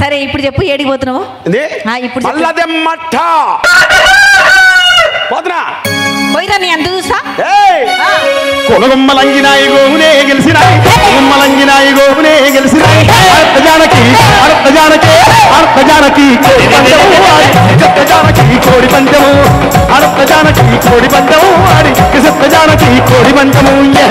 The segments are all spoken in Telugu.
సరే ఇప్పుడు చెప్పు ఏడికి పోతున్నావు ఏంది ఆ, ఇప్పుడు చెప్పు. మల్లదెమ్మట్ట పోతున్నా పోయిరా నీ అంత చూసా ఏయ్ ఆ, కొనగొమ్మలంగినాయి గోవునే గెలిచినాయి కొనగొమ్మలంగినాయి గోవునే గెలిచినాయి అర్థ జానకి అర్థ జానకి అర్థ జానకి కోడి పందెము ఆడి చెత్త జానకి కోడి పందెము అర్థ జానకి కోడి పందెము ఆడి చెత్త జానకి కోడి పందెము ఏ.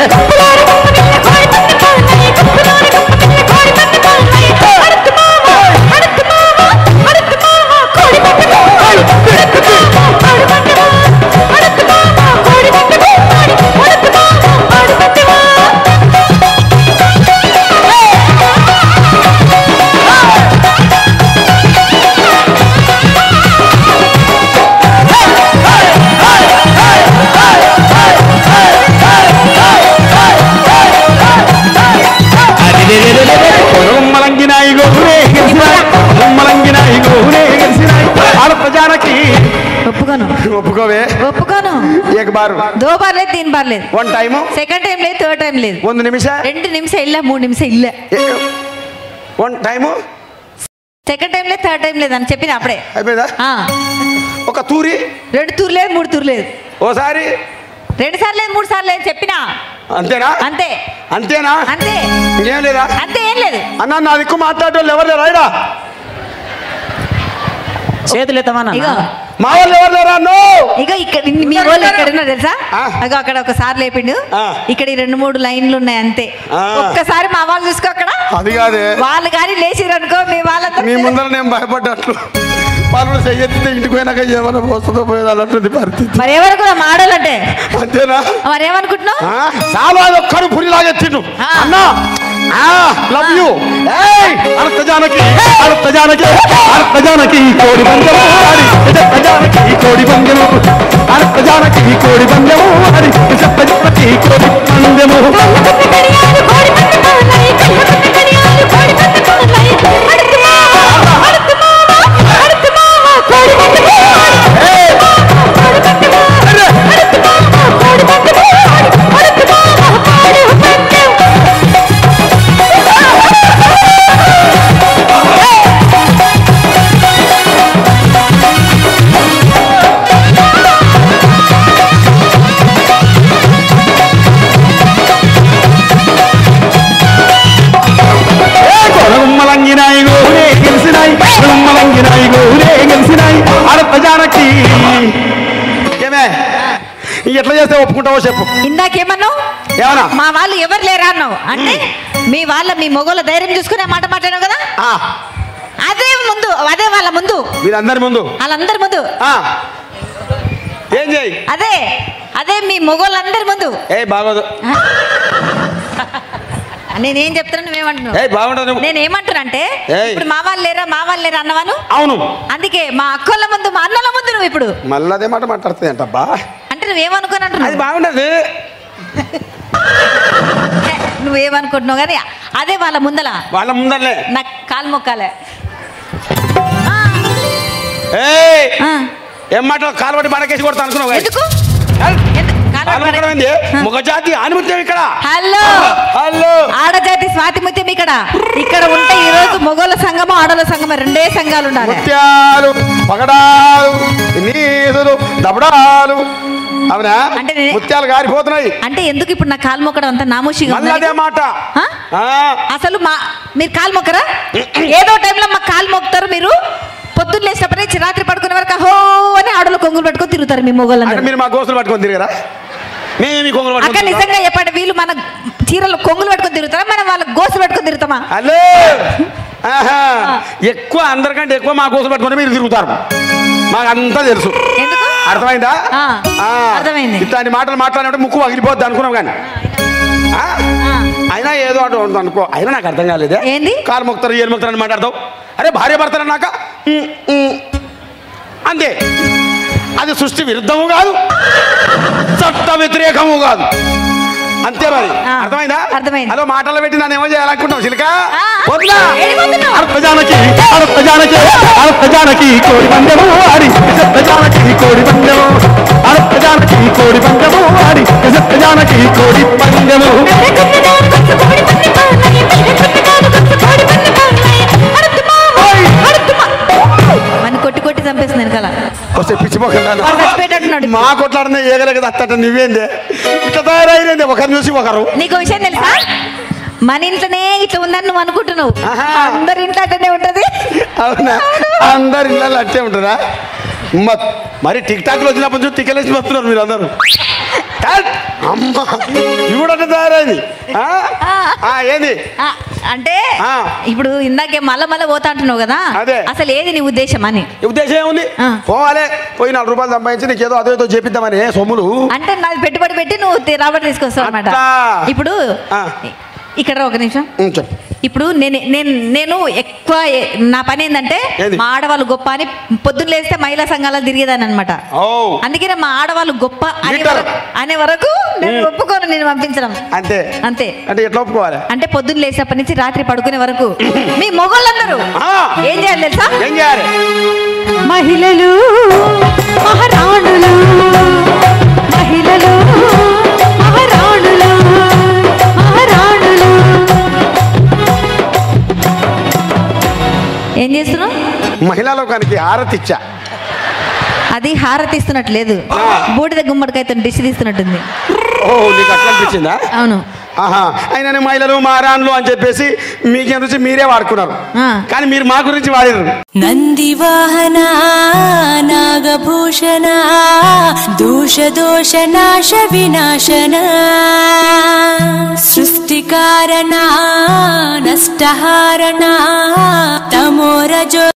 కొనగొమ్మలంగినాయి గోవునే గెలిచినాయి కొనగొమ్మలంగినాయి గోవునే గెలిచినాయి అర్థ జానకి ఒప్పుకోను ఒప్పుకోవే ఒప్పుకోను ఏక బారు దో బార్ లేదు తీన్ బార్ లేదు వన్ టైము సెకండ్ టైం లేదు థర్డ్ టైం లేదు ಒಂದು ನಿಮಿಷ రెండు నిమిషం ఇల్ల మూడు నిమిషం ఇల్ల వన్ టైము సెకండ్ టైం లేదు థర్డ్ టైం లేదు అని చెప్పిన అప్పుడే అయిపోయిందా ఆ, ఒక తూరి రెండు తూరు లేదు మూడు తూరు లేదు ఓసారి రెండు సార్లు లేదు మూడు సార్లు లేదు చెప్పినా అంతేనా అంతే అంతేనా అంతే ఇంకేం లేదా అంతే ఏం లేదు అన్న నా దిక్కు మాట్లాడేవాళ్ళు ఎవరు లేరా ఈడ? చేతులు ఎత్తమన్నా ఇగో మా వాళ్ళు ఎవరు లేరా నో ఇగో ఇక్కడ మీ వాళ్ళు ఇక్కడ ఉన్నారు తెలుసా ఆ. అగో అక్కడ ఒకసారి లేపిండు ఆ. ఇక్కడ ఈ రెండు మూడు లైన్లు ఉన్నాయి అంతే ఆ. ఒక్కసారి మా వాళ్ళు చూసుకో అక్కడ అది కాదే వాళ్ళు కానీ లేచిరు అనుకో మీ మీ వాళ్ళందరూ ముందర నేను భయపడ్డట్లు వాళ్ళు చెయ్యెత్తితే ఇంటికి పోయినాక ఏమైనా వస్తుందో పోయేది అలాంటిది పరిస్థితి మరి ఏమనుకున్నా మాడాలంటే అంతేనా మరి ఏమనుకుంటున్నావు ఆ, చాలా అది ఒక్కడు పురిలాగే తిను ఆ. అన్నా లవ్ యూ ఏయ్ అర్థ జానకి అర్థ జానకి అర్థ జానకి కోడి పందెము ఆడి చెత్త జానకి కోడి పందెము అర్థ జానకి కోడి పందెము ఆడి చెత్త జానకి కోడి పందెము ఏయ్! కొనగుమ్మలంగినాయి గోవులే గెలిసినాయి కొనగుమ్మలంగినాయి గోవులే గెలిసినాయి అర్థ జానకి ఏమే ఎట్లా చేస్తే ఒప్పుకుంటావో చెప్పు ఇందాకేమన్నావు ఏమన్నా మా వాళ్ళు ఎవరు లేరా అన్నావు అంటే మీ వాళ్ళ మీ మొగోళ్ళ ధైర్యం చూసుకునే మాట మాట్లాడావు కదా ఆ, అదే ముందు అదే వాళ్ళ ముందు వీరందరి ముందు వాళ్ళందరి ముందు ఆ, ఏం చేయి అదే అదే మీ మొగోళ్ళందరి ముందు ఏ బాగోదు నేనేం చెప్తున్నా నువ్వేమంటున్నావు ఏ బాగుండదు నువ్వు. నేను ఏమంటున్నా అంటే ఏయ్. ఇప్పుడు మా వాళ్ళు లేరా మా వాళ్ళు లేరా అన్నవాను అవును అందుకే మా అక్కల ముందు మా అన్నల ముందు నువ్వు ఇప్పుడు మళ్ళీ అదే మాట మాట్లాడుతుంది అంటబ్బా అంటే నువ్వేమనుకోని అది అంటున్నావు బాగుండదు ఏ, నువ్వేమనుకుంటున్నావు కానీ అదే వాళ్ళ ముందల వాళ్ళ ముందరలే నాకు కాలు మొక్కాలే ఆ, ఏయ్ ఆ. ఏం మాట కాలు పట్టి పడకేసి కొడతా అనుకున్నావు ఎందుకు హల్. ఎందు- కాలు కాలు పడ- పట్టడం ఏంది ముఖ జాతి ఆనిముత్యం ఇక్కడ హలో హలో ఆడజాతి స్వాతి ముత్యం ఇక్కడ ఇక్కడ ఉంటే ఈ రోజు మొగోళ్ళ సంఘము ఆడల సంఘము రెండే సంఘాలు ఉండాలి ముత్యాలు పగడాలు నీసులు దబడాలు అవునా అంటే నేనే- ముత్యాలు గారిపోతున్నాయి అంటే ఎందుకు ఇప్పుడు నా కాలు మొక్కడం అంత నామోషిగా మళ్ళీ ఉందా అదే నీకు? మాట ఆ? ఆ, అసలు మా మీరు కాలు మొక్కరా ఏదో టైంలో మా కాలు మొక్కుతారు మీరు పొద్దున్న లేచినప్పుడే చి- రాత్రి పడుకునే వరకు హో అని ఆడలు కొంగులు పట్టుకొని తిరుగుతారు మీ అంటే మొగోళ్ళందరూ మీరు మా గోసులు పట్టుకొని తిరిగారా మేము మీ కొంగులు అక్క పట్టుకొని తిరిగారా? నిజంగా చెప్పండి వీళ్ళు మన చీరలు కొంగులు పట్టుకొని తిరుగుతారా మనం వాళ్ళ గోసులు పట్టుకొని తిరుగుతామా హలో ఆహా. ఎక్కువ అందరికంటే ఎక్కువ మా కోసం పట్టుకొని మీరు తిరుగుతారు మాకు అంతా తెలుసు ఎందుకు అర్థమైందా ఆ, ఆ. అర్థమైంది. ఇట్లాంటి మాటలు మాట్లాడినప్పుడు ముక్కు పగిలిపోద్ది అనుకున్నాం కానీ ఆ? ఆ. అయినా ఏదో అటు ఉంది అనుకో అయినా నాకు అర్థం కాలేదే ఏంది? కాలు మొక్తారు ఏలు మొక్తారు అని మాట్లాడతావు అరే భార్య భర్తలు అన్నాక ఉమ్, ఉమ్. అంతే అది సృష్టి విరుద్ధము కాదు చట్ట వ్యతిరేకము కాదు అంతే మరి ఆ, అర్థమైందా అర్థమైంది. హలో మాటలు పెట్టి నన్ను ఏమో చేయాలనుకుంటావు చిలక ఆ, వద్దులా? ఏడిపోతున్నావు? అర్థజానకి అర్థజానకి అర్థజానకి కోడి పందెము ఆడి సత్యజానకి కోడి పందెము అర్థజానకి కోడి పందెము ఆడి సత్యజానకి కోడి పందెము ఓయ్! వస్తే పిచ్చిపోకుండా వాడు చచ్చిపోయేటట్టున్నాడు. మా కొట్లాడిన ఏగలేక అత్తట నువ్వేందే ఇట్లా తయారైంది ఒకరిని చూసి ఒకరు నీకు విషయం తెలుసా మన ఇంట్లోనే ఇట్లా ఉందని నువ్వు అనుకుంటున్నావు ఆహా. అందరి ఇంట్లో అట్టనే ఉంటది అవునా అందరి ఇళ్ళల్లో అట్టే ఉంటారా మ- మరి టిక్ టాక్లు వచ్చినప్పటి నుంచి టికెలేసి వస్తున్నారు మీరు అందరూ టాట్! అమ్మ ఇవి కూడా అట్లా తయారైంది ఆ? ఆ, ఏంది ఆ, అంటే ఆ. ఇప్పుడు ఇందాకే మళ్ళా మళ్ళా పోతా అంటున్నావు కదా అదే. అసలు ఏది నీ ఉద్దేశం అని ఈ ఉద్దేశం ఏముంది ఆ. పోవాలే పోయి నాలుగు రూపాయలు సంపాదించి నీకు ఏదో అదో ఏదో చేపిద్దామని సొమ్ములు అంటే నాది పెట్టుబడి పెట్టి నువ్వు తి- రాబడి తీసుకొస్తావు అనమాట అట్లా. ఇప్పుడు ఆ. ఇక్కడ రా ఒక నిమిషం ఉం, చెప్పు ఇప్పుడు నేను నేను నేను ఎక్కువ ఏ- నా పని ఏంటంటే ఏది? మా ఆడవాళ్ళు గొప్ప అని పొద్దున్న లేస్తే మహిళా సంఘాలు తిరిగేదాన్ని అనమాట ఓ అందుకనే మా ఆడవాళ్ళు గొప్ప అనే లీటర్. వరకు అనే వరకు నేను ఒప్పుకోను నేను పంపించడం అంతే అంతే అంటే ఎట్లా ఒప్పుకోవాలి అంటే పొద్దున్న లేచినప్పటి నుంచి రాత్రి పడుకునే వరకు మీ మొగోళ్ళందరూ ఆ. ఏం చేయాలి తెలుసా ఏం చేయాలి మహిళలు మహారాణులు మహిళలు మహారాణులు మహారాణులు ఏం చేస్తున్నావు మహిళా లోకానికి హారతి ఇచ్చా అది హారతి ఇస్తున్నట్టు లేదు బూడిద గుమ్మడికాయతో డిష్ తీస్తున్నట్టుంది ఓ నీకు అట్లా అనిపించిందా అవును ఆహా అయినా మహిళలు మారాన్లు అని చెప్పేసి మీకేం రుచి మీరే వాడుకున్నారు ఆ. కానీ మీరు మా గురించి వాడారు ನಂದಿವಾಹನ ನಾಗಭೂಷಣ ದೋಷ ದೋಷ ನಾಶ ವಿನಾಶನ ಸೃಷ್ಟಿಕಾರಣ ನಷ್ಟಹಾರಣ ತಮೋರಜೋ